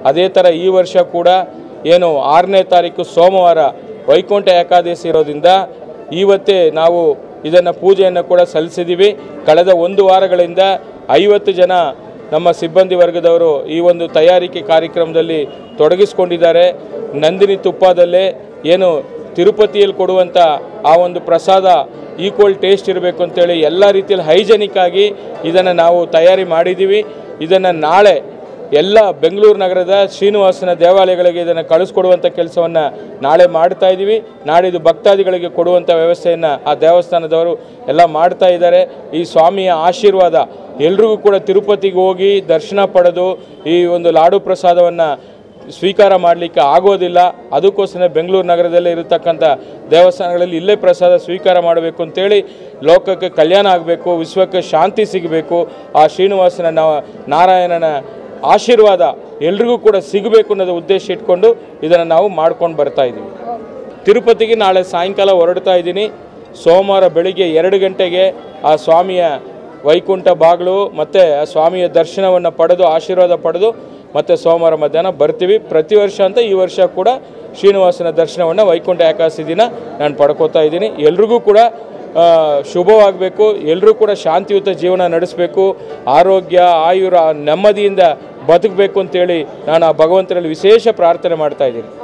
ಅದೇ ಥರ ಈ ವರ್ಷ ಕೂಡ ಏನು ಆರನೇ ತಾರೀಕು ಸೋಮವಾರ ವೈಕುಂಠ ಏಕಾದಶಿ ಇರೋದ್ರಿಂದ ಇವತ್ತೇ ನಾವು ಇದನ್ನು ಪೂಜೆಯನ್ನು ಕೂಡ ಸಲ್ಲಿಸಿದ್ದೀವಿ ಕಳೆದ ಒಂದು ವಾರಗಳಿಂದ ಐವತ್ತು ಜನ ನಮ್ಮ ಸಿಬ್ಬಂದಿ ವರ್ಗದವರು ಈ ಒಂದು ತಯಾರಿಕೆ ಕಾರ್ಯಕ್ರಮದಲ್ಲಿ ತೊಡಗಿಸ್ಕೊಂಡಿದ್ದಾರೆ ನಂದಿನಿ ತುಪ್ಪದಲ್ಲೇ ಏನು ತಿರುಪತಿಯಲ್ಲಿ ಕೊಡುವಂಥ ಆ ಒಂದು ಪ್ರಸಾದ ಈಕ್ವಲ್ ಟೇಸ್ಟ್ ಇರಬೇಕು ಅಂತೇಳಿ ಎಲ್ಲ ರೀತಿಯಲ್ಲಿ ಹೈಜೆನಿಕ್ ಆಗಿ ಇದನ್ನು ನಾವು ತಯಾರಿ ಮಾಡಿದ್ದೀವಿ ಇದನ್ನು ನಾಳೆ ಎಲ್ಲ ಬೆಂಗಳೂರು ನಗರದ ಶ್ರೀನಿವಾಸನ ದೇವಾಲಯಗಳಿಗೆ ಇದನ್ನು ಕಳಿಸ್ಕೊಡುವಂಥ ಕೆಲಸವನ್ನು ನಾಳೆ ಮಾಡ್ತಾ ಇದ್ದೀವಿ ನಾಡಿದ್ದು ಭಕ್ತಾದಿಗಳಿಗೆ ಕೊಡುವಂಥ ವ್ಯವಸ್ಥೆಯನ್ನು ಆ ದೇವಸ್ಥಾನದವರು ಎಲ್ಲ ಮಾಡ್ತಾ ಇದ್ದಾರೆ ಈ ಸ್ವಾಮಿಯ ಆಶೀರ್ವಾದ ಎಲ್ರಿಗೂ ಕೂಡ ತಿರುಪತಿಗೆ ಹೋಗಿ ದರ್ಶನ ಪಡೆದು ಈ ಒಂದು ಲಾಡು ಪ್ರಸಾದವನ್ನು ಸ್ವೀಕಾರ ಮಾಡಲಿಕ್ಕೆ ಆಗೋದಿಲ್ಲ ಅದಕ್ಕೋಸ್ಕರ ಬೆಂಗಳೂರು ನಗರದಲ್ಲೇ ಇರತಕ್ಕಂಥ ದೇವಸ್ಥಾನಗಳಲ್ಲಿ ಇಲ್ಲೇ ಪ್ರಸಾದ ಸ್ವೀಕಾರ ಮಾಡಬೇಕು ಅಂತೇಳಿ ಲೋಕಕ್ಕೆ ಕಲ್ಯಾಣ ಆಗಬೇಕು ವಿಶ್ವಕ್ಕೆ ಶಾಂತಿ ಸಿಗಬೇಕು ಆ ಶ್ರೀನಿವಾಸನ ನಾ- ನಾರಾಯಣನ ಆಶೀರ್ವಾದ ಎಲ್ರಿಗೂ ಕೂಡ ಸಿಗಬೇಕು ಅನ್ನೋದು ಉದ್ದೇಶ ಇಟ್ಕೊಂಡು ಇದನ್ನು ನಾವು ಮಾಡ್ಕೊಂಡು ಬರ್ತಾ ಇದ್ದೀವಿ ತಿರುಪತಿಗೆ ನಾಳೆ ಸಾಯಂಕಾಲ ಹೊರಡ್ತಾ ಇದ್ದೀನಿ ಸೋಮವಾರ ಬೆಳಿಗ್ಗೆ ಎರಡು ಗಂಟೆಗೆ ಆ ಸ್ವಾಮಿಯ ವೈಕುಂಠ ಬಾಗಿಲು ಮತ್ತು ಆ ಸ್ವಾಮಿಯ ದರ್ಶನವನ್ನು ಪಡೆದು ಆಶೀರ್ವಾದ ಪಡೆದು ಮತ್ತು ಸೋಮವಾರ ಮಧ್ಯಾಹ್ನ ಬರ್ತೀವಿ ಪ್ರತಿ ವರ್ಷ ಅಂತ ಈ ವರ್ಷ ಕೂಡ ಶ್ರೀನಿವಾಸನ ದರ್ಶನವನ್ನು ವೈಕುಂಠ ಏಕಾದಶಿ ದಿನ ನಾನು ಪಡ್ಕೋತಾ ಇದ್ದೀನಿ ಎಲ್ರಿಗೂ ಕೂಡ ಆ, ಶುಭವಾಗಬೇಕು ಎಲ್ಲರೂ ಕೂಡ ಶಾಂತಿಯುತ ಜೀವನ ನಡೆಸಬೇಕು ಆರೋಗ್ಯ ಆಯುರ ನೆಮ್ಮದಿಯಿಂದ ಬದುಕಬೇಕು ಅಂತೇಳಿ ನಾನು ಆ ಭಗವಂತನಲ್ಲಿ ವಿಶೇಷ ಪ್ರಾರ್ಥನೆ ಮಾಡ್ತಾ ಇದ್ದೀನಿ